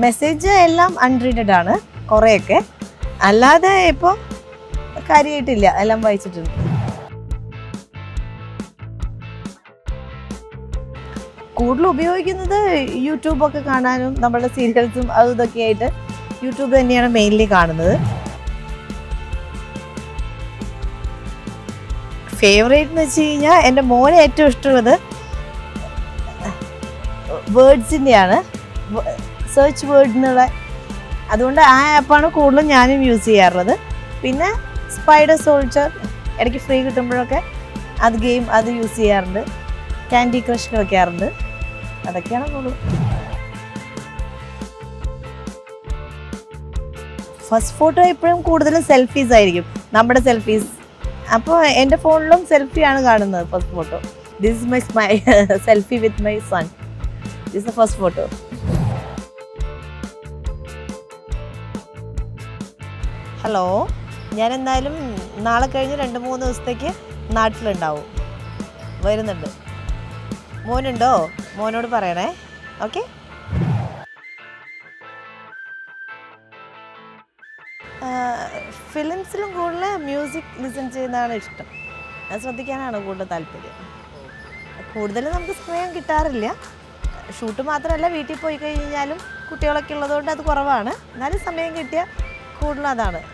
message എല്ലാം അൺറീഡഡ് ആണ് കുറേയൊക്കെ അല്ലാതെ ഇപ്പോൾ കാര്യമായിട്ടില്ല എല്ലാം വായിച്ചിട്ടുണ്ട് കൂടുതൽ ഉപയോഗിക്കുന്നത് യൂട്യൂബൊക്കെ കാണാനും നമ്മളുടെ സീരിയൽസും അതും ഇതൊക്കെ ആയിട്ട് യൂട്യൂബ് തന്നെയാണ് മെയിൻലി കാണുന്നത് ഫേവറേറ്റ് എന്ന് വെച്ച് കഴിഞ്ഞാൽ എൻ്റെ മോനെ ഏറ്റവും ഇഷ്ടമുള്ളത് വേർഡ്സിൻ്റെയാണ് സെർച്ച് വേർഡ് എന്നുള്ള അതുകൊണ്ട് ആ ആപ്പാണ് കൂടുതലും ഞാനും യൂസ് ചെയ്യാറുള്ളത് പിന്നെ സ്പൈഡർ സോൾച്ചർ ഇടയ്ക്ക് ഫ്രീ കിട്ടുമ്പോഴൊക്കെ അത് ഗെയിം അത് യൂസ് ചെയ്യാറുണ്ട് ക്യാൻഡി ക്രഷ് കളിക്കാറുണ്ട് അതൊക്കെയാണ് കൂടുതൽ ഫസ്റ്റ് ഫോട്ടോ എപ്പോഴും കൂടുതലും സെൽഫീസ് ആയിരിക്കും നമ്മുടെ സെൽഫീസ് അപ്പോൾ എൻ്റെ ഫോണിലും സെൽഫിയാണ് കാണുന്നത് first photo this is my my selfie with my son this the first photo hello ഞാൻ എന്തായാലും നാളെ കഴിഞ്ഞ് രണ്ട് മൂന്ന് ദിവസത്തേക്ക് നാട്ടിലുണ്ടാവും വരുന്നുണ്ട് മോനുണ്ടോ മോനോട് പറയണേ ഓക്കെ ഫിലിംസിലും കൂടുതൽ മ്യൂസിക് ലിസൺ ചെയ്യുന്നതാണ് ഇഷ്ടം അത് ശ്രദ്ധിക്കാനാണ് കൂടുതൽ താല്പര്യം കൂടുതൽ നമുക്ക് സമയം കിട്ടാറില്ല ഷൂട്ട് മാത്രമല്ല വീട്ടിൽ പോയി കഴിഞ്ഞാലും കുട്ടികളൊക്കെ ഉള്ളതുകൊണ്ട് അത് കുറവാണ് എന്നാലും സമയം കിട്ടിയാൽ കൂടുതൽ അതാണ്